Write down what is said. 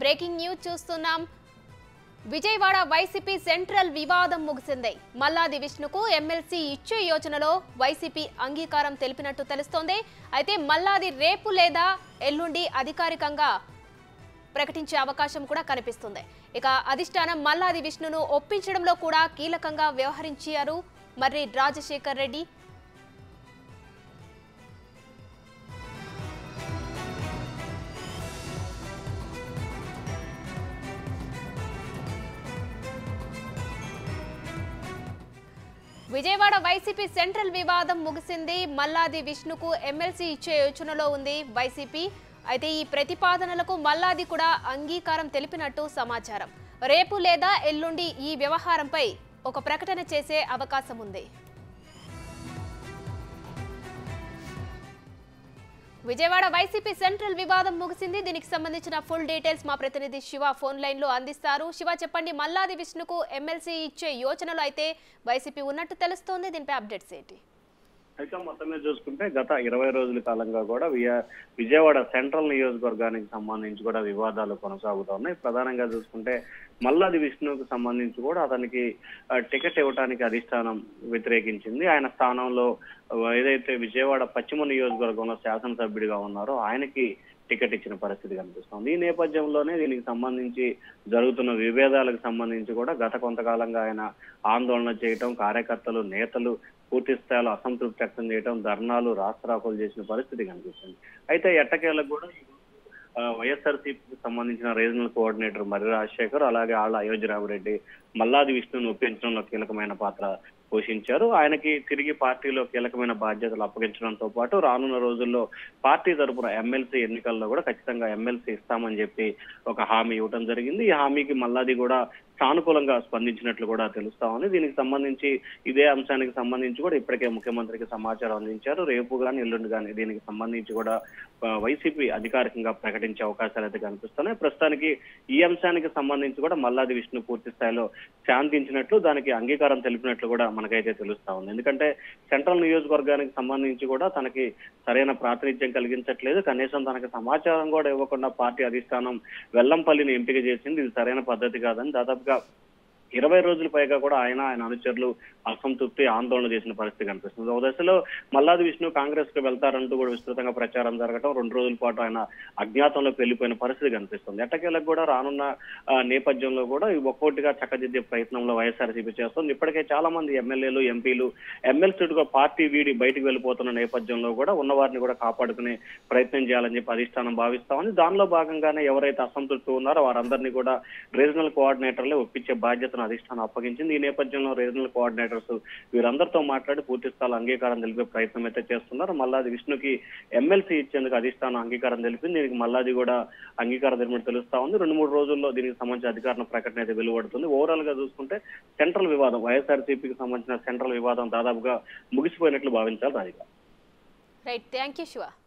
breaking news చూస్తున్నాం Vijayawada YCP central వివాదం ముగిసింది మల్లాది విష్ణుకు ఎమ్మెల్సీ ఇచ్చే యోచనలో వైసీపీ అంగీకారం తెలిపినట్టు తెలుస్తోంది అయితే మల్లాది రేపు లేదా ఎల్లుండి అధికారికంగా ప్రకటించే అవకాశం కూడా కనిపిస్తుంది ఇక అధిష్టానం మల్లాది విష్ణును ఒప్పించడంలో కూడా కీలకంగా వ్యవహరించారు మర్రి రాజశేఖర్ రెడ్డి విజయవాడ వైసీపీ సెంట్రల్ వివాదం ముగిసింది మల్లాది విష్ణుకు ఎమ్మెల్సీ ఇచ్చే యోచనలో ఉంది వైసీపీ అయితే ఈ ప్రతిపాదనలకు మల్లాది కూడా అంగీకారం తెలిపినట్టు సమాచారం రేపు లేదా ఎల్లుండి ఈ వ్యవహారంపై ఒక ప్రకటన చేసే అవకాశం ఉంది విజయవాడ వైసీపీ సెంట్రల్ వివాదం ముగిసింది దీనికి సంబంధించిన ఫుల్ డీటెయిల్స్ మా ప్రతినిధి శివ ఫోన్ లైన్ లో అందిస్తారు శివ చెప్పండి మల్లాది విష్ణుకు ఎమ్మెల్సీ ఇచ్చే యోచనలో అయితే వైసీపీ ఉన్నట్టు తెలుస్తోంది దీనిపై అప్డేట్స్ ఏంటి అయితే మొత్తం మీద చూసుకుంటే గత ఇరవై రోజుల కాలంగా కూడా వియ- విజయవాడ సెంట్రల్ నియోజకవర్గానికి సంబంధించి కూడా వివాదాలు కొనసాగుతా ఉన్నాయి ప్రధానంగా చూసుకుంటే మల్లాది విష్ణువుకు సంబంధించి కూడా అతనికి ఆ, టికెట్ ఇవ్వడానికి అధిష్టానం వ్యతిరేకించింది ఆయన స్థానంలో ఆ, ఏదైతే విజయవాడ పశ్చిమ నియోజకవర్గంలో శాసనసభ్యుడిగా ఉన్నారో ఆయనకి టికెట్ ఇచ్చిన పరిస్థితి కనిపిస్తుంది ఈ నేపథ్యంలోనే దీనికి సంబంధించి జరుగుతున్న విభేదాలకు సంబంధించి కూడా గత కొంతకాలంగా ఆయన ఆందోళన చేయటం కార్యకర్తలు నేతలు పూర్తి స్థాయిలో అసంతృప్తి వ్యక్తం చేయడం ధర్నాలు రాస్తారోకోలు చేసిన పరిస్థితి కనిపిస్తుంది అయితే ఎట్టకేలకు కూడా వైఎస్ఆర్సీపీకి సంబంధించిన రీజనల్ కోఆర్డినేటర్ మర్రి రాజశేఖర్ అలాగే ఆళ్ళ అయోధ్యరామరెడ్డి మల్లాది విష్ణును ఒప్పించడంలో కీలకమైన పాత్ర పోషించారు ఆయనకి తిరిగి పార్టీలో కీలకమైన బాధ్యతలు అప్పగించడంతో పాటు రానున్న రోజుల్లో పార్టీ తరపున ఎమ్మెల్సీ ఎన్నికల్లో కూడా ఖచ్చితంగా ఎమ్మెల్సీ ఇస్తామని చెప్పి ఒక హామీ ఇవ్వడం జరిగింది ఈ హామీకి మల్లాది కూడా సానుకూలంగా స్పందించినట్లు కూడా తెలుస్తా ఉంది దీనికి సంబంధించి ఇదే అంశానికి సంబంధించి కూడా ఇప్పటికే ముఖ్యమంత్రికి సమాచారం అందించారు రేపు కానీ ఎల్లుండి కానీ దీనికి సంబంధించి కూడా ఆ, వైసీపీ అధికారికంగా ప్రకటించే అవకాశాలు అయితే కనిపిస్తున్నాయి ప్రస్తుతానికి ఈ అంశానికి సంబంధించి కూడా మల్లాది విష్ణు పూర్తి స్థాయిలో శాంతించినట్లు దానికి అంగీకారం తెలిపినట్లు కూడా మనకైతే తెలుస్తా ఉంది ఎందుకంటే సెంట్రల్ నియోజకవర్గానికి సంబంధించి కూడా తనకి సరైన ప్రాతినిధ్యం కలిగించట్లేదు కనీసం తనకి సమాచారం కూడా ఇవ్వకుండా పార్టీ అధిష్టానం వెల్లంపల్లిని ఎంపిక చేసింది ఇది సరైన పద్ధతి కాదని దాదాపుగా ఇరవై రోజుల పైగా కూడా ఆయన ఆయన అనుచరులు అసంతృప్తి ఆందోళన చేసిన పరిస్థితి కనిపిస్తుంది ఒక దశలో మల్లాది విష్ణు కాంగ్రెస్ కు వెళ్తారంటూ కూడా విస్తృతంగా ప్రచారం జరగడం రెండు రోజుల పాటు ఆయన అజ్ఞాతంలోకి వెళ్ళిపోయిన పరిస్థితి కనిపిస్తుంది ఎట్టకేలకు కూడా రానున్న ఆ, నేపథ్యంలో కూడా ఈ ఒక్కోటిగా చక్కదిద్దే ప్రయత్నంలో వైఎస్ఆర్సీపీ చేస్తుంది ఇప్పటికే చాలా మంది ఎమ్మెల్యేలు ఎంపీలు ఎమ్మెల్సీలుగా పార్టీ వీడి బయటకు వెళ్ళిపోతున్న నేపథ్యంలో కూడా ఉన్న వారిని కూడా కాపాడుకునే ప్రయత్నం చేయాలని చెప్పి అధిష్టానం భావిస్తా ఉంది దానిలో భాగంగానే ఎవరైతే అసంతృప్తి ఉన్నారో వారందరినీ కూడా రీజనల్ కోఆర్డినేటర్లే ఒప్పించే బాధ్యతను అధిష్టానం అప్పగించింది ఈ నేపథ్యంలో రీజనల్ కోఆర్డినేటర్స్ వీరందరితో మాట్లాడి పూర్తి స్థాయి అంగీకారం తెలిపే ప్రయత్నం అయితే చేస్తున్నారు మల్లాది విష్ణుకి ఎమ్మెల్సీ ఇచ్చేందుకు అధిష్టానం అంగీకారం తెలిపింది దీనికి మల్లాది కూడా అంగీకారం తెలిపినట్టు తెలుస్తా ఉంది రెండు మూడు రోజుల్లో దీనికి సంబంధించిన అధికార ప్రకటన అయితే వెలువడుతుంది ఓవరాల్ గా చూసుకుంటే సెంట్రల్ వివాదం వైఎస్ఆర్సీపీకి సంబంధించిన సెంట్రల్ వివాదం దాదాపుగా ముగిసిపోయినట్లు భావించాలి Radhika right thank you Shiva